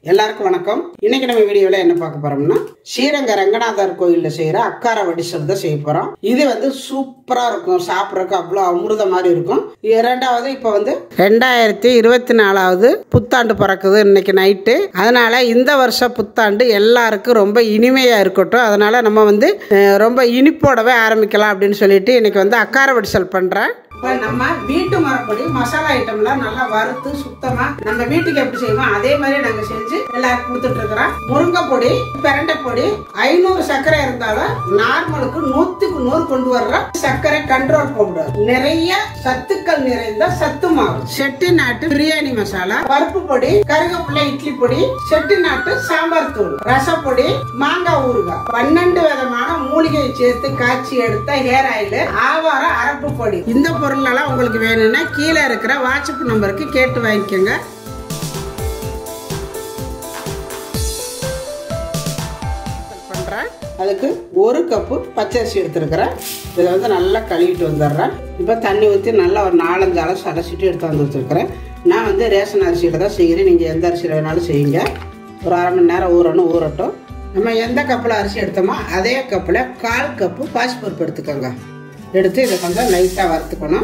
எல்லாருக்கும் வணக்கம் இன்னைக்கு நம்ம வீடியோல என்ன பார்க்க போறோம்னா ஸ்ரீரங்க ரங்கநாதர் கோயில்ல செய்யற அக்கார வடிசல் தான் செய்ய போறோம் இது வந்து சூப்பரா இருக்கும் சாப்பிட்றதுக்கு அவ்வளோ அமிர்த மாதிரி இருக்கும் இரண்டாவது இப்போ வந்து ரெண்டாயிரத்தி இருபத்தி நாலாவது புத்தாண்டு பிறக்குது இன்னைக்கு நைட்டு அதனால இந்த வருஷம் புத்தாண்டு எல்லாருக்கும் ரொம்ப இனிமையா இருக்கட்டும் அதனால நம்ம வந்து அஹ், ரொம்ப இனிப்போடவே ஆரம்பிக்கலாம் அப்படின்னு சொல்லிட்டு இன்னைக்கு வந்து அக்கார வடிசல் பண்றேன் இப்போ நம்ம வீட்டு மரப்படி மசாலா ஐட்டம்லாம் நல்லா வறுத்து சுத்தமா நம்ம வீட்டுக்கு எப்படி செய்வோம் அதே மாதிரி நாங்க செஞ்சு எல்லாருக்கும் கொடுத்துட்டு இருக்கிறோம் முருங்கை பொடி பிரண்டை பொடி ஐநூறு சர்க்கரை இருந்தாலும் நார்மலுக்கு நூத்துக்கு நூறு கொண்டு வர்ற சர்க்கரை கண்ட்ரோல் பவுடர் நிறைய சத்துக்கள் நிறைந்த சத்து மாவு செட்டி நாட்டு பிரியாணி மசாலா பருப்பு பொடி கருவேப்பிலை இட்லி பொடி செட்டி நாட்டு சாம்பார் தூள் ரசப்பொடி மாங்காய் ஊறுகாய் பன்னெண்டு விதமான மூலிகையை சேர்த்து காய்ச்சி எடுத்த ஹேர் ஆயில் ஆவார அரப்பு பொடி இந்த பொருள் எல்லாம் உங்களுக்கு வேணும்னா கீழே இருக்கிற வாட்ஸ்அப் நம்பருக்கு கேட்டு வாங்கிக்கோங்க பண்றேன் அதுக்கு ஒரு கப்பு பச்சரிசி எடுத்துருக்கிறேன் இதை வந்து நல்லா கழுவிட்டு வந்துடுறேன் இப்போ தண்ணி ஊற்றி நல்லா ஒரு நாலஞ்சு அளவு சடைச்சிட்டு எடுத்து வந்து வச்சுருக்கிறேன் நான் வந்து ரேஷன் அரிசியில் தான் செய்கிறேன் நீங்கள் எந்த அரிசியில் வேணாலும் செய்யுங்க ஒரு அரை மணி நேரம் ஊறணும் ஊறட்டும் நம்ம எந்த கப்பில் அரிசி எடுத்தோமோ அதே கப்பில் கால் கப்பு பாசிப்பருப்பு எடுத்துக்கோங்க எடுத்து இதை கொஞ்சம் லைட்டாக வறுத்துக்கணும்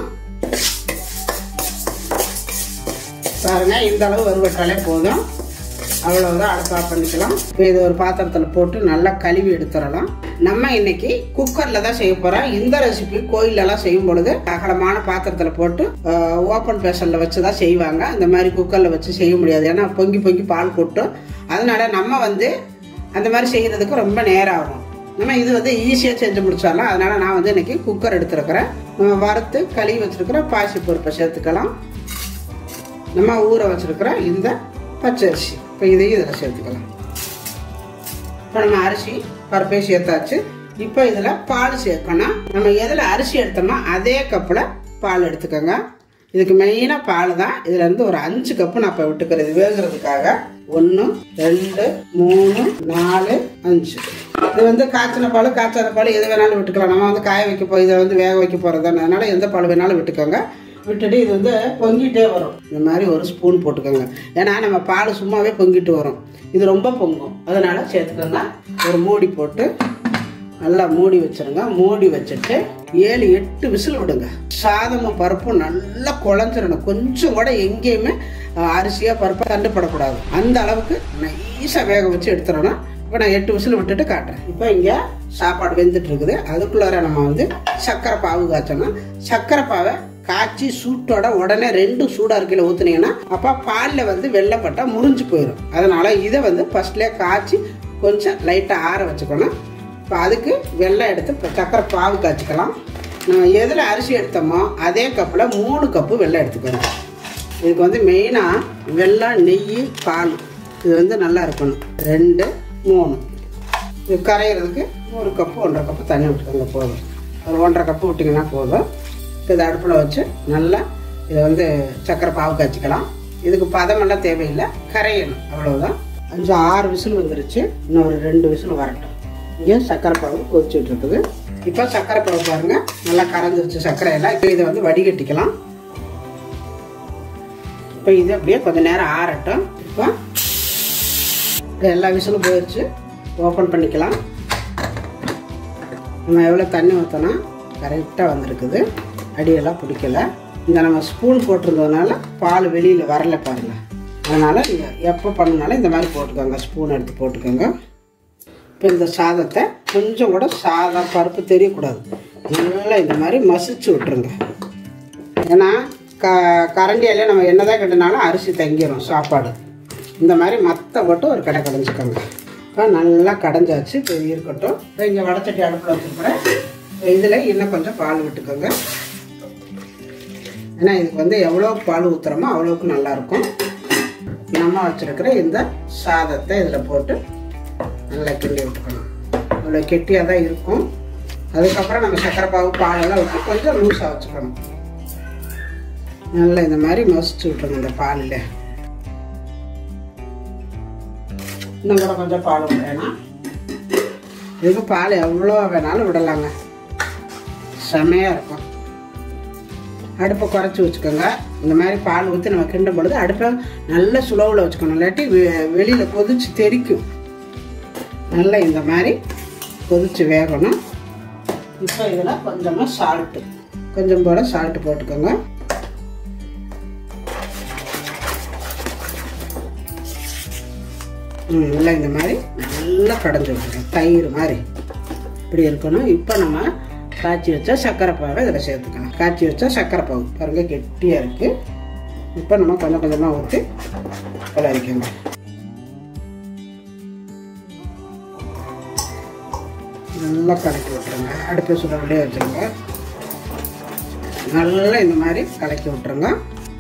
பாருங்க இந்த அளவு வறுவட்டாலே போதும் அவ்வளவுதான் அடுப்பு ஆஃப் பண்ணிக்கலாம் இப்போ இது ஒரு பாத்திரத்தில் போட்டு நல்லா கழுவி எடுத்துடலாம் நம்ம இன்னைக்கு குக்கரில் தான் செய்ய போகிறோம் இந்த ரெசிபி கோயிலெல்லாம் செய்யும் பொழுது அகலமான பாத்திரத்தில் போட்டு ஓப்பன் பேசலில் வச்சு தான் செய்வாங்க இந்த மாதிரி குக்கரில் வச்சு செய்ய முடியாது ஏன்னா பொங்கி பொங்கி பால் கொட்டும் அதனால நம்ம வந்து அந்த மாதிரி செய்கிறதுக்கு ரொம்ப நேரம் ஆகும் நம்ம இது வந்து ஈஸியாக செஞ்சு முடிச்சிடலாம் அதனால நான் வந்து இன்னைக்கு குக்கர் எடுத்துருக்கிறேன் நம்ம வறுத்து கழுவி வச்சிருக்கிற பாசி பருப்பை சேர்த்துக்கலாம் நம்ம ஊற வச்சிருக்கிற இந்த பச்சரிசி இப்போ இதையும் இதில் சேர்த்துக்கலாம் இப்போ நம்ம அரிசி பருப்பை சேர்த்தாச்சு இப்போ இதில் பால் சேர்க்கணும் நம்ம எதில் அரிசி எடுத்தோமோ அதே கப்பில் பால் எடுத்துக்கோங்க இதுக்கு மெயினாக பால் தான் இதுல இருந்து ஒரு அஞ்சு கப்பு நான் இப்போ விட்டுக்கிறது வேகிறதுக்காக ஒன்று ரெண்டு மூணு நாலு அஞ்சு இது வந்து காய்ச்சின பால் காய்ச்சாத பால் எது வேணாலும் விட்டுக்கலாம் நம்ம வந்து காய வைக்க போ இதை வந்து வேக வைக்க போகிறது அதனால எந்த பால் வேணாலும் விட்டுக்கோங்க விட்டுட்டு இது வந்து பொங்கிட்டே வரும் இந்த மாதிரி ஒரு ஸ்பூன் போட்டுக்கோங்க ஏன்னா நம்ம பால் சும்மாவே பொங்கிட்டு வரும் இது ரொம்ப பொங்கும் அதனால சேர்த்துக்கோங்க ஒரு மூடி போட்டு நல்லா மூடி வச்சிருங்க மூடி வச்சுட்டு ஏழு எட்டு விசில் விடுங்க சாதமும் பருப்பும் நல்லா குழஞ்சிடணும் கொஞ்சம் கூட எங்கேயுமே அஹ், அரிசியா பருப்பா தண்டுப்படக்கூடாது அந்த அளவுக்கு நைஸாக வேக வச்சு எடுத்துடணும் இப்போ நான் எட்டு விசில் விட்டுட்டு காட்டுறேன் இப்போ இங்கே சாப்பாடு வெந்துட்டு இருக்குது அதுக்குள்ளார நம்ம வந்து சர்க்கரை பாவு காய்ச்சணும் சர்க்கரை பாவை காய்ச்சி சூட்டோட உடனே ரெண்டு சூடாக இருக்கையில் ஊற்றுனீங்கன்னா அப்போ பாலில் வந்து வெள்ளைப்பட்டா முறிஞ்சு போயிடும் அதனால இதை வந்து ஃபர்ஸ்ட்லேயே காய்ச்சி கொஞ்சம் லைட்டாக ஆற வச்சுக்கணும் இப்போ அதுக்கு வெள்ளம் எடுத்து இப்போ சக்கரை பாவு காய்ச்சிக்கலாம் நம்ம எதில் அரிசி எடுத்தோமோ அதே கப்பில் மூணு கப்பு வெள்ளம் எடுத்துக்கணும் இதுக்கு வந்து மெயினாக வெள்ளம் நெய் பால் இது வந்து நல்லா இருக்கணும் ரெண்டு மூணு இது கரையிறதுக்கு ஒரு கப்பு ஒன்றரை கப்பு தண்ணி விட்டுக்கோங்க போதும் ஒரு ஒன்றரை கப்பு விட்டிங்கன்னா போதும் இப்போ இதை அடுப்பில் வச்சு நல்லா இதை வந்து சக்கரை பாவு காய்ச்சிக்கலாம் இதுக்கு பதமெல்லாம் தேவையில்லை கரையணும் அவ்வளவுதான் அஞ்சு ஆறு விசில் வந்துருச்சு இன்னும் ஒரு ரெண்டு விசில் வரட்டும் இங்கே சக்கரை பாவு கொதிச்சுட்டு இருக்குது இப்போ சக்கரை பாவு பாருங்க நல்லா கரைஞ்சிருச்சு சர்க்கரை எல்லாம் இப்போ இதை வந்து வடிகட்டிக்கலாம் இப்போ இது அப்படியே கொஞ்சம் நேரம் ஆறட்டும் இப்போ இது எல்லா விசிலும் போயிடுச்சு ஓப்பன் பண்ணிக்கலாம் நம்ம எவ்வளோ தண்ணி ஊற்றினா கரெக்டாக வந்திருக்குது அடியெல்லாம் பிடிக்கல இந்த நம்ம ஸ்பூன் போட்டிருந்ததுனால பால் வெளியில் வரல பாருங்க அதனால் நீங்கள் எப்போ பண்ணினாலும் இந்த மாதிரி போட்டுக்கோங்க ஸ்பூன் எடுத்து போட்டுக்கோங்க இப்போ இந்த சாதத்தை கொஞ்சம் கூட சாதம் பருப்பு தெரியக்கூடாது நல்லா இந்த மாதிரி மசிச்சு விட்டுருங்க ஏன்னா க கரண்டியாலே நம்ம என்னதான் கட்டினாலும் அரிசி தங்கிடும் சாப்பாடு இந்த மாதிரி மற்ற போட்டு ஒரு கடை கடைஞ்சிக்கோங்க இப்போ நல்லா கடைஞ்சாச்சு இப்போ இது இருக்கட்டும் இப்போ இங்கே வடச்சட்டி அடுப்பில் வச்சுருக்கிறேன் இதில் இன்னும் கொஞ்சம் பால் விட்டுக்கோங்க ஏன்னா இதுக்கு வந்து எவ்வளோ பால் ஊற்றுறோமோ அவ்வளோக்கு நல்லாயிருக்கும் நம்ம வச்சுருக்கிற இந்த சாதத்தை இதில் போட்டு நல்லா கிண்டி விட்டுக்கணும் இவ்வளோ கெட்டியாக தான் இருக்கும் அதுக்கப்புறம் நம்ம சக்கரை பாவு பாலெல்லாம் விட்டு கொஞ்சம் லூஸாக வச்சுக்கணும் நல்லா இந்த மாதிரி மசிச்சு விட்டுருங்க இந்த பாலில் இன்னும் கூட கொஞ்சம் பால் விடுறேன்னா இதுக்கு பால் எவ்வளோ வேணாலும் விடலாங்க செமையாக இருக்கும் அடுப்பை குறைச்சி வச்சுக்கோங்க இந்த மாதிரி பால் ஊற்றி நம்ம கிண்டும் பொழுது அடுப்பை நல்ல சுலவில் வச்சுக்கணும் இல்லாட்டி வெ- வெளியில கொதிச்சு தெறிக்கும் நல்லா இந்த மாதிரி கொதிச்சு வேகணும் இப்போ இதில் கொஞ்சமாக சால்ட்டு கொஞ்சம் போல சால்ட்டு போட்டுக்கோங்க ம், நல்லா இந்த மாதிரி நல்லா கடைஞ்சி விட்டுருங்க தயிர் மாதிரி இப்படி இருக்கணும் இப்போ நம்ம காய்ச்சி வச்ச சர்க்கரை பாவை இதில் சேர்த்துக்கலாம் காய்ச்சி வச்ச சர்க்கரை பாவு பாருங்க கெட்டியாக இருக்குது இப்போ நம்ம கொஞ்சம் கொஞ்சமாக ஊற்றி கிளறிக்கோங்க நல்லா கலக்கி விட்டுருங்க அடுப்பு சுடவிலே வச்சுருங்க நல்லா இந்த மாதிரி கலக்கி விட்டுருங்க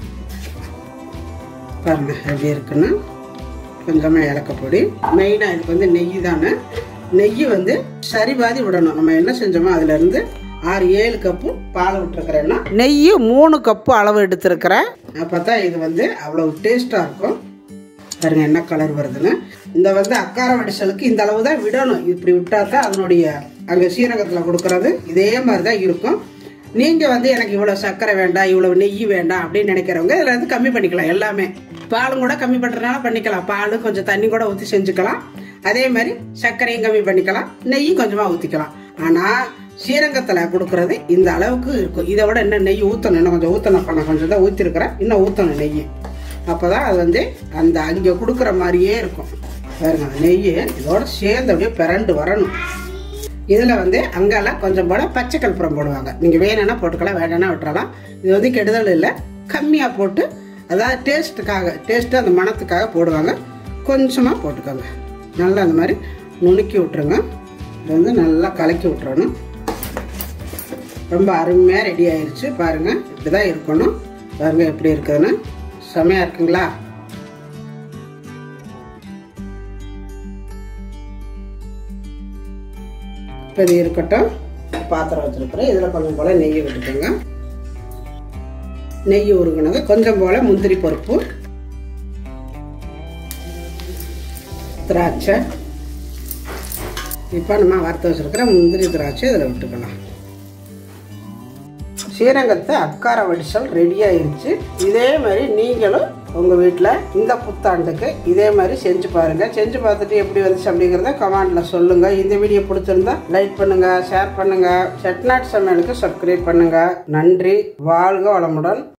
பாருங்க எப்படி இருக்குன்னு கொஞ்சமாக ஏலக்கப்பொடி மெயினாக இதுக்கு வந்து நெய் தானே நெய் வந்து சரி பாதி விடணும் நம்ம என்ன செஞ்சோமோ அதுலேருந்து ஆறு ஏழு கப்பு பால் விட்டுருக்குறேன்னா நெய் மூணு கப்பு அளவு எடுத்துருக்கிறேன் அப்போ தான் இது வந்து அவ்வளோ டேஸ்ட்டாக இருக்கும் பாருங்க என்ன கலர் வருதுன்னு இந்த வந்து அக்கார வடிசலுக்கு இந்த அளவு தான் விடணும் இப்படி விட்டா தான் அதனுடைய அங்கே சீரகத்தில் கொடுக்கறது இதே மாதிரி தான் இருக்கும் நீங்கள் வந்து எனக்கு இவ்வளோ சர்க்கரை வேண்டாம் இவ்வளோ நெய் வேண்டாம் அப்படின்னு நினைக்கிறவங்க இதில் வந்து கம்மி பண்ணிக்கலாம் எல்லாமே பாலும் கூட கம்மி பண்ணுறதுனால பண்ணிக்கலாம் பால் கொஞ்சம் தண்ணி கூட ஊற்றி செஞ்சுக்கலாம் அதே மாதிரி சர்க்கரையும் கம்மி பண்ணிக்கலாம் நெய்யும் கொஞ்சமாக ஊற்றிக்கலாம் ஆனால் ஸ்ரீரங்கத்தில் கொடுக்கறது இந்த அளவுக்கு இருக்கும் இதை விட இன்னும் நெய் ஊற்றணும் இன்னும் கொஞ்சம் ஊற்றணும் பண்ண கொஞ்சம் தான் ஊற்றிருக்கிறேன் இன்னும் ஊற்றணும் நெய் அப்போ தான் அது வந்து அந்த அங்கே கொடுக்குற மாதிரியே இருக்கும் பாருங்க அந்த நெய் இதோட சேர்ந்து அப்படியே பிறண்டு வரணும் இதில் வந்து அங்கெல்லாம் கொஞ்சம் போல பச்சை கற்பூரம் போடுவாங்க நீங்கள் வேணும்னா போட்டுக்கலாம் வேணும்னா விட்டுறலாம் இது வந்து கெடுதல் இல்லை கம்மியாக போட்டு அதாவது டேஸ்ட்டுக்காக டேஸ்ட்டு அந்த மணத்துக்காக போடுவாங்க கொஞ்சமாக போட்டுக்கோங்க நல்லா அந்த மாதிரி நுணுக்கி விட்ருங்க இது வந்து நல்லா கலக்கி விட்டுறணும் ரொம்ப அருமையாக ரெடி ஆயிருச்சு பாருங்கள் இப்படி தான் இருக்கணும் பாருங்கள் எப்படி இருக்குதுன்னு செமையாக இருக்குங்களா இப்போ இது இருக்கட்டும் பாத்திரம் வச்சுருக்குறேன் இதில் கொஞ்சம் போல் நெய் விட்டுக்கோங்க நெய் உருகுனது கொஞ்சம் போல் முந்திரி பருப்பு திராட்சை இப்போ நம்ம வறுத்து வச்சுருக்கிற முந்திரி திராட்சை இதில் விட்டுக்கலாம் ஸ்ரீரங்கத்தை அக்கார வடிசல் ரெடி ஆயிருச்சு இதே மாதிரி நீங்களும் உங்கள் வீட்டில் இந்த புத்தாண்டுக்கு இதே மாதிரி செஞ்சு பாருங்கள் செஞ்சு பார்த்துட்டு எப்படி வந்துச்சு அப்படிங்கிறத கமெண்டில் சொல்லுங்கள் இந்த வீடியோ பிடிச்சிருந்தா லைக் பண்ணுங்கள் ஷேர் பண்ணுங்கள் செட்நாட் சமையலுக்கு சப்ஸ்கிரைப் பண்ணுங்கள் நன்றி வாழ்க வளமுடன்